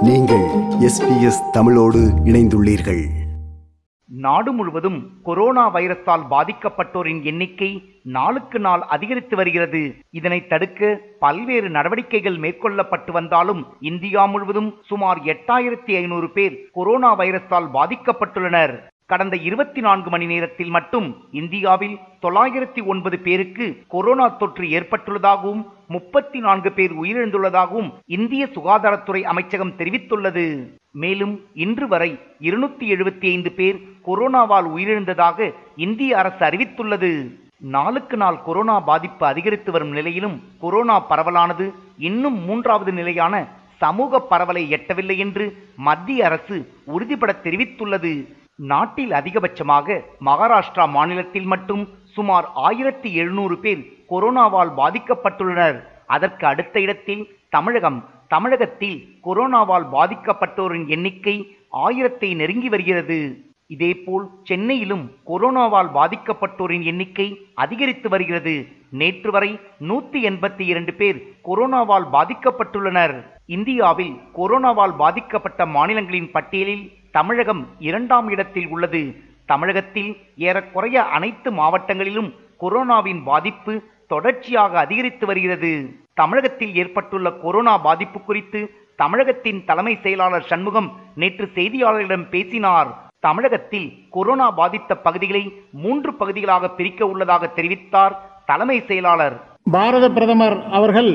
நீங்கள் எஸ்பிஎஸ் தமிழோடு இணைந்துள்ளீர்கள் நாடு முழுவதும் கொரோனா வைரஸால் பாதிக்கப்பட்டோரின் எண்ணிக்கை நாளுக்கு நாள் அதிகரித்து வருகிறது இதனை தடுக்க பல்வேறு நடவடிக்கைகள் மேற்கொள்ளப்பட்டு வந்தாலும் இந்தியா முழுவதும் சுமார் எட்டாயிரத்தி ஐநூறு பேர் கொரோனா வைரஸால் பாதிக்கப்பட்டுள்ளனர் கடந்த இருபத்தி நான்கு மணி நேரத்தில் மட்டும் இந்தியாவில் தொள்ளாயிரத்தி ஒன்பது பேருக்கு கொரோனா தொற்று ஏற்பட்டுள்ளதாகவும் முப்பத்தி நான்கு பேர் உயிரிழந்துள்ளதாகவும் இந்திய சுகாதாரத்துறை அமைச்சகம் தெரிவித்துள்ளது மேலும் இன்று வரை இருநூத்தி எழுபத்தி ஐந்து பேர் கொரோனாவால் உயிரிழந்ததாக இந்திய அரசு அறிவித்துள்ளது நாளுக்கு நாள் கொரோனா பாதிப்பு அதிகரித்து வரும் நிலையிலும் கொரோனா பரவலானது இன்னும் மூன்றாவது நிலையான சமூக பரவலை எட்டவில்லை என்று மத்திய அரசு உறுதிபட தெரிவித்துள்ளது நாட்டில் அதிகபட்சமாக மகாராஷ்டிரா மாநிலத்தில் மட்டும் சுமார் ஆயிரத்தி எழுநூறு பேர் கொரோனாவால் பாதிக்கப்பட்டுள்ளனர் அதற்கு அடுத்த இடத்தில் தமிழகம் தமிழகத்தில் கொரோனாவால் பாதிக்கப்பட்டோரின் எண்ணிக்கை ஆயிரத்தை நெருங்கி வருகிறது இதேபோல் சென்னையிலும் கொரோனாவால் பாதிக்கப்பட்டோரின் எண்ணிக்கை அதிகரித்து வருகிறது நேற்று வரை நூத்தி எண்பத்தி இரண்டு பேர் கொரோனாவால் பாதிக்கப்பட்டுள்ளனர் இந்தியாவில் கொரோனாவால் பாதிக்கப்பட்ட மாநிலங்களின் பட்டியலில் தமிழகம் இரண்டாம் இடத்தில் உள்ளது தமிழகத்தில் ஏறக்குறைய அனைத்து மாவட்டங்களிலும் கொரோனாவின் பாதிப்பு தொடர்ச்சியாக அதிகரித்து வருகிறது தமிழகத்தில் ஏற்பட்டுள்ள கொரோனா பாதிப்பு குறித்து தமிழகத்தின் தலைமை செயலாளர் சண்முகம் நேற்று செய்தியாளர்களிடம் பேசினார் தமிழகத்தில் கொரோனா பாதித்த பகுதிகளை மூன்று பகுதிகளாக பிரிக்க உள்ளதாக தெரிவித்தார் தலைமை செயலாளர் பாரத பிரதமர் அவர்கள்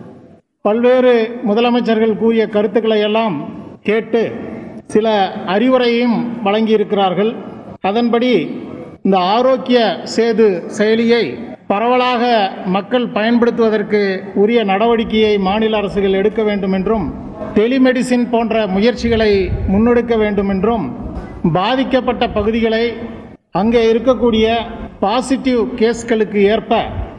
பல்வேறு முதலமைச்சர்கள் கூறிய கருத்துக்களை எல்லாம் கேட்டு சில அறிவுரையையும் வழங்கியிருக்கிறார்கள் அதன்படி இந்த ஆரோக்கிய சேது செயலியை பரவலாக மக்கள் பயன்படுத்துவதற்கு உரிய நடவடிக்கையை மாநில அரசுகள் எடுக்க வேண்டும் என்றும் டெலிமெடிசின் போன்ற முயற்சிகளை முன்னெடுக்க வேண்டும் என்றும் பாதிக்கப்பட்ட பகுதிகளை அங்கே இருக்கக்கூடிய பாசிட்டிவ் கேஸ்களுக்கு ஏற்ப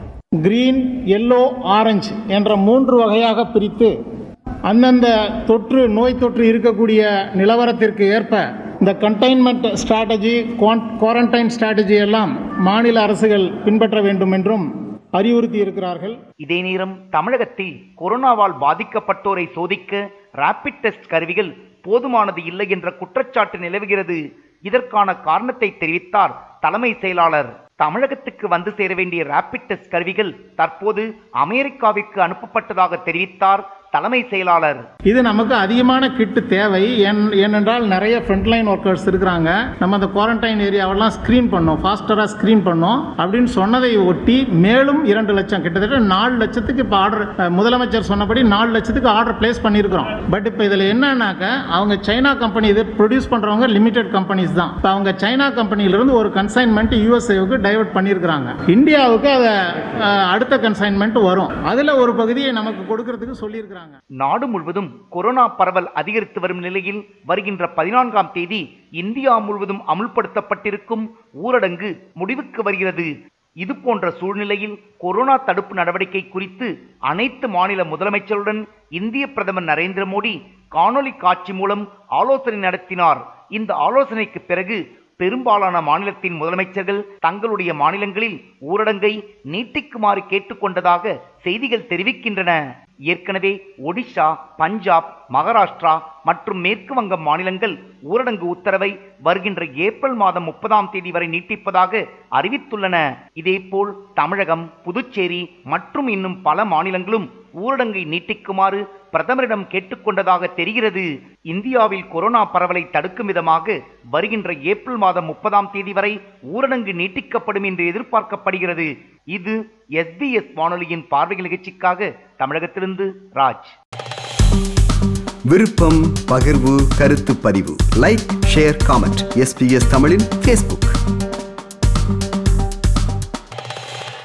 கிரீன் எல்லோ ஆரஞ்சு என்ற மூன்று வகையாக பிரித்து அந்தந்த தொற்று நோய் தொற்று இருக்கக்கூடிய நிலவரத்திற்கு ஏற்ப இந்த கண்டெய்ன்மெண்ட் ஸ்ட்ராட்டஜி குவாரண்டைன் ஸ்ட்ராட்டஜி எல்லாம் மாநில அரசுகள் பின்பற்ற வேண்டும் என்றும் அறிவுறுத்தி இருக்கிறார்கள் இதே நேரம் தமிழகத்தில் கொரோனாவால் பாதிக்கப்பட்டோரை சோதிக்க ராபிட் டெஸ்ட் கருவிகள் போதுமானது இல்லை என்ற குற்றச்சாட்டு நிலவுகிறது இதற்கான காரணத்தை தெரிவித்தார் தலைமை செயலாளர் தமிழகத்துக்கு வந்து சேர வேண்டிய ராபிட் டெஸ்ட் கருவிகள் தற்போது அமெரிக்காவிற்கு அனுப்பப்பட்டதாக தெரிவித்தார் தலைமை செயலாளர் இது நமக்கு அதிகமான கிட்டு தேவை ஏன்- ஏனென்றால் நிறைய ஃப்ரண்ட்லைன் ஒர்க்கர்ஸ் இருக்கிறாங்க நம்ம அந்த குவாரண்டைன் ஏரியாவெல்லாம் ஸ்க்ரீன் பண்ணோம் ஃபாஸ்டராக ஸ்க்ரீன் பண்ணோம் அப்படின்னு சொன்னதை ஒட்டி மேலும் இரண்டு லட்சம் கிட்டத்தட்ட நாலு லட்சத்துக்கு இப்போ ஆர்டர் முதலமைச்சர் சொன்னபடி நாலு லட்சத்துக்கு ஆர்டர் பிளேஸ் பண்ணியிருக்கிறோம் பட் இப்போ இதில் என்னன்னாக்க அவங்க சைனா கம்பெனி இது ப்ரொடியூஸ் பண்ணுறவங்க லிமிடெட் கம்பெனிஸ் தான் இப்போ அவங்க சைனா கம்பெனியிலிருந்து ஒரு கன்சைன்மெண்ட் யூஎஸ்ஏவுக்கு டைவர்ட் பண்ணியிருக்கிறாங்க இந்தியாவுக்கு அதை அஹ், அடுத்த கன்சைன்மெண்ட் வரும் அதில் ஒரு பகுதியை நமக்கு கொடுக்கறதுக்கு சொல்லியிருக்கிறாங்க நாடு முழுவதும் கொரோனா பரவல் அதிகரித்து வரும் நிலையில் வருகின்ற பதினான்காம் தேதி இந்தியா முழுவதும் அமுல்படுத்தப்பட்டிருக்கும் ஊரடங்கு முடிவுக்கு வருகிறது இது போன்ற சூழ்நிலையில் கொரோனா தடுப்பு நடவடிக்கை குறித்து அனைத்து மாநில முதலமைச்சருடன் இந்திய பிரதமர் நரேந்திர மோடி காணொளி காட்சி மூலம் ஆலோசனை நடத்தினார் இந்த ஆலோசனைக்கு பிறகு பெரும்பாலான மாநிலத்தின் முதலமைச்சர்கள் தங்களுடைய மாநிலங்களில் ஊரடங்கை நீட்டிக்குமாறு கேட்டுக்கொண்டதாக செய்திகள் தெரிவிக்கின்றன ஏற்கனவே ஒடிஷா பஞ்சாப் மகாராஷ்டிரா மற்றும் மேற்கு வங்கம் மாநிலங்கள் ஊரடங்கு உத்தரவை வருகின்ற ஏப்ரல் மாதம் முப்பதாம் தேதி வரை நீட்டிப்பதாக அறிவித்துள்ளன இதேபோல் தமிழகம் புதுச்சேரி மற்றும் இன்னும் பல மாநிலங்களும் ஊரடங்கை நீட்டிக்குமாறு பிரதமரிடம் கேட்டுக்கொண்டதாக தெரிகிறது இந்தியாவில் கொரோனா பரவலை தடுக்கும் விதமாக வருகின்ற ஏப்ரல் மாதம் முப்பதாம் தேதி வரை ஊரடங்கு நீட்டிக்கப்படும் என்று எதிர்பார்க்கப்படுகிறது இது எஸ்பிஎஸ் வானொலியின் பார்வை நிகழ்ச்சிக்காக தமிழகத்திலிருந்து ராஜ் விருப்பம் பகிர்வு கருத்து பதிவு லைக் ஷேர் காமெண்ட் எஸ்பிஎஸ் தமிழின் ஃபேஸ்புக்